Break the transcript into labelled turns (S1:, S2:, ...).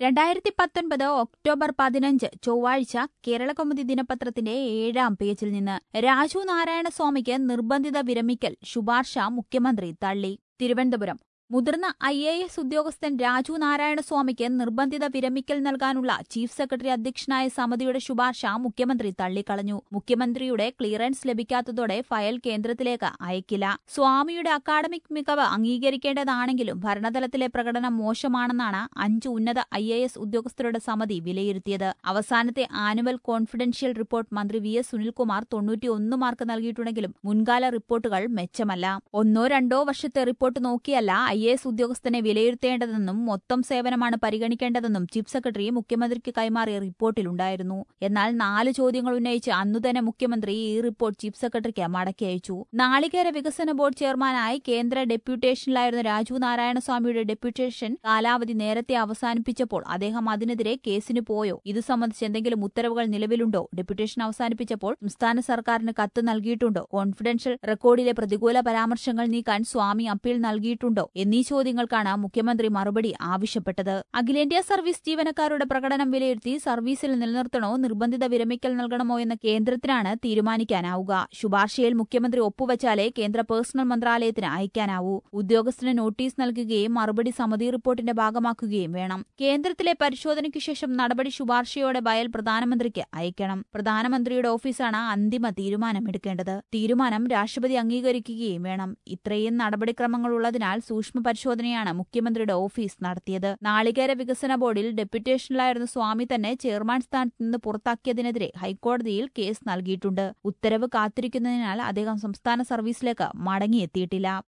S1: രണ്ടായിരത്തി പത്തൊൻപത് ഒക്ടോബർ പതിനഞ്ച് ചൊവ്വാഴ്ച കേരളകൗമുദി ദിനപത്രത്തിന്റെ ഏഴാം പേജിൽ നിന്ന് രാജു നാരായണസ്വാമിക്ക് നിർബന്ധിത വിരമിക്കൽ ശുപാർശ മുഖ്യമന്ത്രി തള്ളി തിരുവനന്തപുരം മുതിർന്ന ഐ എ എസ് ഉദ്യോഗസ്ഥൻ രാജു നാരായണസ്വാമിക്ക് നിർബന്ധിത വിരമിക്കൽ നൽകാനുള്ള ചീഫ് സെക്രട്ടറി അധ്യക്ഷനായ സമിതിയുടെ ശുപാർശ മുഖ്യമന്ത്രി തള്ളിക്കളഞ്ഞു മുഖ്യമന്ത്രിയുടെ ക്ലിയറൻസ് ലഭിക്കാത്തതോടെ ഫയൽ കേന്ദ്രത്തിലേക്ക് അയക്കില്ല സ്വാമിയുടെ അക്കാഡമിക് മികവ് അംഗീകരിക്കേണ്ടതാണെങ്കിലും ഭരണതലത്തിലെ പ്രകടനം മോശമാണെന്നാണ് അഞ്ച് ഉന്നത ഐ എ എസ് ഉദ്യോഗസ്ഥരുടെ സമിതി വിലയിരുത്തിയത് അവസാനത്തെ ആനുവൽ കോൺഫിഡൻഷ്യൽ റിപ്പോർട്ട് മന്ത്രി വി എസ് സുനിൽകുമാർ തൊണ്ണൂറ്റിയൊന്ന് മാർക്ക് നൽകിയിട്ടുണ്ടെങ്കിലും മുൻകാല റിപ്പോർട്ടുകൾ മെച്ചമല്ല ഒന്നോ രണ്ടോ വർഷത്തെ റിപ്പോർട്ട് നോക്കിയല്ല ഐ എ എസ് ഉദ്യോഗസ്ഥനെ വിലയിരുത്തേണ്ടതെന്നും മൊത്തം സേവനമാണ് പരിഗണിക്കേണ്ടതെന്നും ചീഫ് സെക്രട്ടറി മുഖ്യമന്ത്രിക്ക് കൈമാറിയ റിപ്പോർട്ടിലുണ്ടായിരുന്നു എന്നാൽ നാല് ചോദ്യങ്ങൾ ഉന്നയിച്ച് അന്നുതന്നെ മുഖ്യമന്ത്രി ഈ റിപ്പോർട്ട് ചീഫ് സെക്രട്ടറിക്ക് മടക്കി അയച്ചു നാളികേര വികസന ബോർഡ് ചെയർമാനായി കേന്ദ്ര ഡെപ്യൂട്ടേഷനിലായിരുന്ന രാജു നാരായണസ്വാമിയുടെ ഡെപ്യൂട്ടേഷൻ കാലാവധി നേരത്തെ അവസാനിപ്പിച്ചപ്പോൾ അദ്ദേഹം അതിനെതിരെ കേസിന് പോയോ ഇത് സംബന്ധിച്ച് എന്തെങ്കിലും ഉത്തരവുകൾ നിലവിലുണ്ടോ ഡെപ്യൂട്ടേഷൻ അവസാനിപ്പിച്ചപ്പോൾ സംസ്ഥാന സർക്കാരിന് കത്ത് നൽകിയിട്ടുണ്ടോ കോൺഫിഡൻഷ്യൽ റെക്കോർഡിലെ പ്രതികൂല പരാമർശങ്ങൾ നീക്കാൻ സ്വാമി അപ്പീൽ നൽകിയിട്ടുണ്ടോ എന്നീ ചോദ്യങ്ങൾക്കാണ് മുഖ്യമന്ത്രി മറുപടി ആവശ്യപ്പെട്ടത് അഖിലേന്ത്യാ സർവീസ് ജീവനക്കാരുടെ പ്രകടനം വിലയിരുത്തി സർവീസിൽ നിലനിർത്തണോ നിർബന്ധിത വിരമിക്കൽ നൽകണമോ എന്ന കേന്ദ്രത്തിനാണ് തീരുമാനിക്കാനാവുക ശുപാർശയിൽ മുഖ്യമന്ത്രി ഒപ്പുവച്ചാലേ കേന്ദ്ര പേഴ്സണൽ മന്ത്രാലയത്തിന് അയക്കാനാവൂ ഉദ്യോഗസ്ഥന് നോട്ടീസ് നൽകുകയും മറുപടി സമിതി റിപ്പോർട്ടിന്റെ ഭാഗമാക്കുകയും വേണം കേന്ദ്രത്തിലെ പരിശോധനയ്ക്കു ശേഷം നടപടി ശുപാർശയോടെ ബയൽ പ്രധാനമന്ത്രിക്ക് അയക്കണം പ്രധാനമന്ത്രിയുടെ ഓഫീസാണ് അന്തിമ തീരുമാനമെടുക്കേണ്ടത് തീരുമാനം രാഷ്ട്രപതി അംഗീകരിക്കുകയും വേണം ഇത്രയും നടപടിക്രമങ്ങളുള്ളതിനാൽ സൂക്ഷ്മ പരിശോധനയാണ് മുഖ്യമന്ത്രിയുടെ ഓഫീസ് നടത്തിയത് നാളികേര വികസന ബോർഡിൽ ഡെപ്യൂട്ടേഷനിലായിരുന്ന സ്വാമി തന്നെ ചെയർമാൻ സ്ഥാനത്ത് നിന്ന് പുറത്താക്കിയതിനെതിരെ ഹൈക്കോടതിയിൽ കേസ് നൽകിയിട്ടുണ്ട് ഉത്തരവ് കാത്തിരിക്കുന്നതിനാൽ അദ്ദേഹം സംസ്ഥാന സർവീസിലേക്ക് മടങ്ങിയെത്തിയിട്ടില്ല